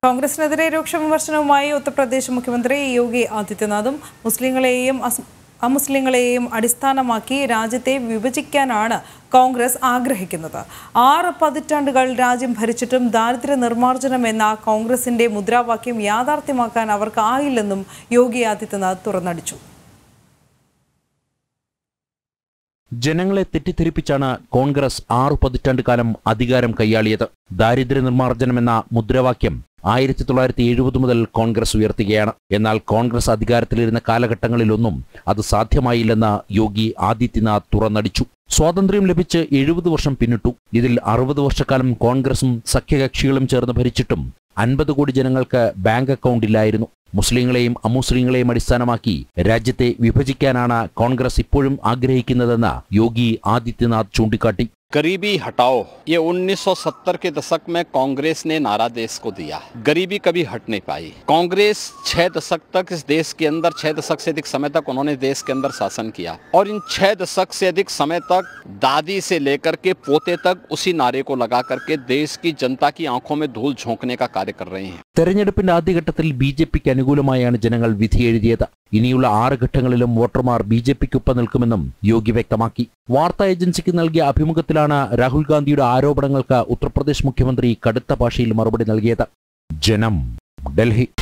കോൺഗ്രസിനെതിരെ രൂക്ഷ വിമർശനവുമായി ഉത്തർപ്രദേശ് മുഖ്യമന്ത്രി യോഗി ആദിത്യനാഥും മുസ്ലിങ്ങളെയും അസ്- അമുസ്ലിങ്ങളെയും അടിസ്ഥാനമാക്കി രാജ്യത്തെ വിഭജിക്കാനാണ് കോൺഗ്രസ് ആഗ്രഹിക്കുന്നത് ആറ് പതിറ്റാണ്ടുകൾ രാജ്യം ഭരിച്ചിട്ടും ദാരിദ്ര്യ നിർമ്മാർജ്ജനം എന്ന കോൺഗ്രസിന്റെ മുദ്രാവാക്യം യാഥാർത്ഥ്യമാക്കാൻ അവർക്കായില്ലെന്നും യോഗി ആദിത്യനാഥ് തുറന്നടിച്ചു ജനങ്ങളെ തെറ്റിദ്ധരിപ്പിച്ചാണ് കോൺഗ്രസ് ആറു പതിറ്റാണ്ട് കാലം അധികാരം കൈയാളിയത് ദാരിദ്ര്യ നിർമ്മാർജ്ജനമെന്ന മുദ്രാവാക്യം ആയിരത്തി തൊള്ളായിരത്തി എഴുപത് മുതൽ കോൺഗ്രസ് ഉയർത്തുകയാണ് എന്നാൽ കോൺഗ്രസ് അധികാരത്തിലിരുന്ന കാലഘട്ടങ്ങളിലൊന്നും അത് സാധ്യമായില്ലെന്ന് യോഗി ആദിത്യനാഥ് തുറന്നടിച്ചു സ്വാതന്ത്ര്യം ലഭിച്ച് എഴുപത് വർഷം പിന്നിട്ടു ഇതിൽ അറുപത് വർഷക്കാലം കോൺഗ്രസും സഖ്യകക്ഷികളും ചേർന്ന് ഭരിച്ചിട്ടും അൻപത് കോടി ജനങ്ങൾക്ക് ബാങ്ക് അക്കൗണ്ട് ഇല്ലായിരുന്നു മുസ്ലിങ്ങളെയും അമുസ്ലിങ്ങളെയും അടിസ്ഥാനമാക്കി രാജ്യത്തെ വിഭജിക്കാനാണ് കോൺഗ്രസ് ഇപ്പോഴും ആഗ്രഹിക്കുന്നതെന്ന് യോഗി ആദിത്യനാഥ് ചൂണ്ടിക്കാട്ടി गरीबी हटाओ ये 1970 के दशक में कांग्रेस ने नारा देश को दिया गरीबी कभी हट नहीं पाई कांग्रेस छह दशक तक इस देश के अंदर छह दशक से अधिक समय तक उन्होंने देश के अंदर शासन किया और इन छह दशक से अधिक समय तक दादी से लेकर के पोते तक उसी नारे को लगा करके देश की जनता की आंखों में धूल झोंकने का कार्य कर रहे हैं തെരഞ്ഞെടുപ്പിന്റെ ആദ്യഘട്ടത്തിൽ ബി ജെ പിക്ക് അനുകൂലമായാണ് ജനങ്ങൾ വിധിയെഴുതിയത് ഇനിയുള്ള ആറ് ഘട്ടങ്ങളിലും വോട്ടർമാർ ബി ജെ പിക്കൊപ്പം നിൽക്കുമെന്നും യോഗി വ്യക്തമാക്കി വാർത്താ ഏജൻസിക്ക് നൽകിയ അഭിമുഖത്തിലാണ് രാഹുൽ ഗാന്ധിയുടെ ആരോപണങ്ങൾക്ക് ഉത്തർപ്രദേശ് മുഖ്യമന്ത്രി കടുത്ത ഭാഷയിൽ മറുപടി നൽകിയത് ജനം ഡൽഹി